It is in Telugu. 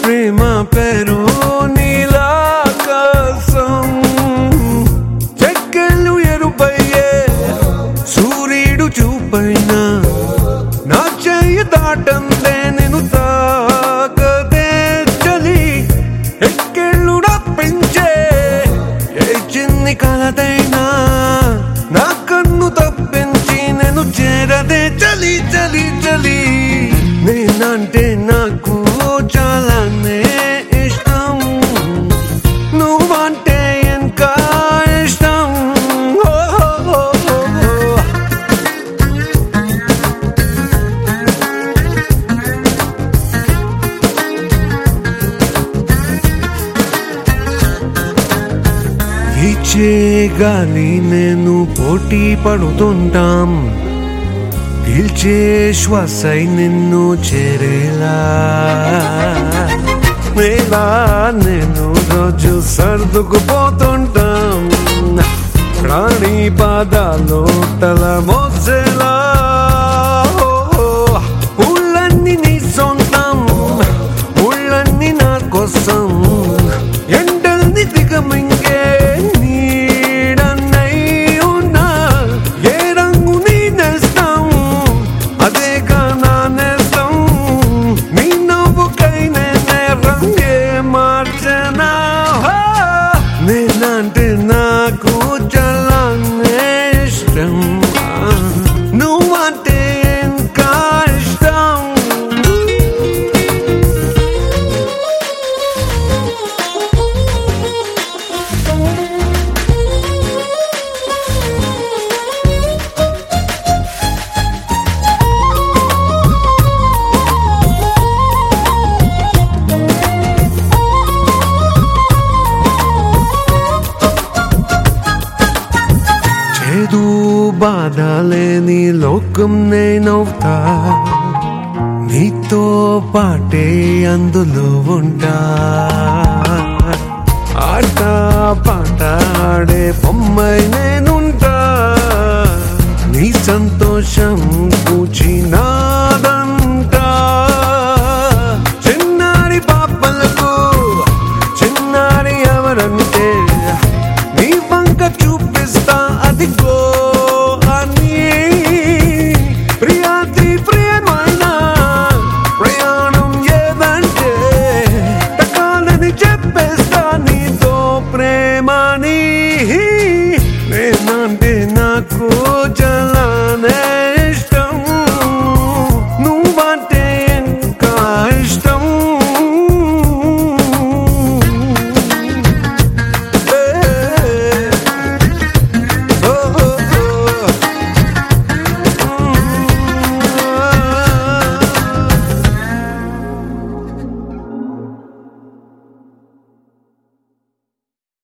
ప్రేమ పేరు నీలాకాశం చెక్కలు ఎరుపయ్యే సూర్యుడు చూపైన నా చెయ్యి దాటందే నేను తాకదే చలి ఎక్కెళ్ళు పెంచే ఏ చిన్ని కలదైనా నా కన్ను తప్పించి నేను చేరదే చలి చలి చలి నేనంటే నాకు చాలానే ఇష్టం నువ్వంటే ఇంకా ఇష్టం ఓ, ఓ, ఓ, ఓ. ఇచ్చే గాలి నేను పోటీ పడుతుంటాం పీల్చే శ్వాసై నిన్ను చేరేలా నేలా నేను రోజు సర్దుకుపోతుంటాం ప్రాణి పాదాలు తల మోసేలా ఓ, ఓ. ఊళ్ళన్నీ నీ సొంతం ఊళ్ళన్నీ నా కోసం ఎండల్ని దిగమింగే నీడన్నై ఉన్నా ఏ రంగు నీ నేస్తం అదేగా నా నేస్తం నీ నవ్వుకై నేనే రంగే మార్చనా హో! నేనంటే నాకు చాలా ఇష్టం నువ్వంటే ఇంకా ఇష్టం చేదు బాధ లేని లోకం నేనవుతా నీతో పాటే అందులో ఉంటా ఆట పాట ఆడే బొమ్మై నేను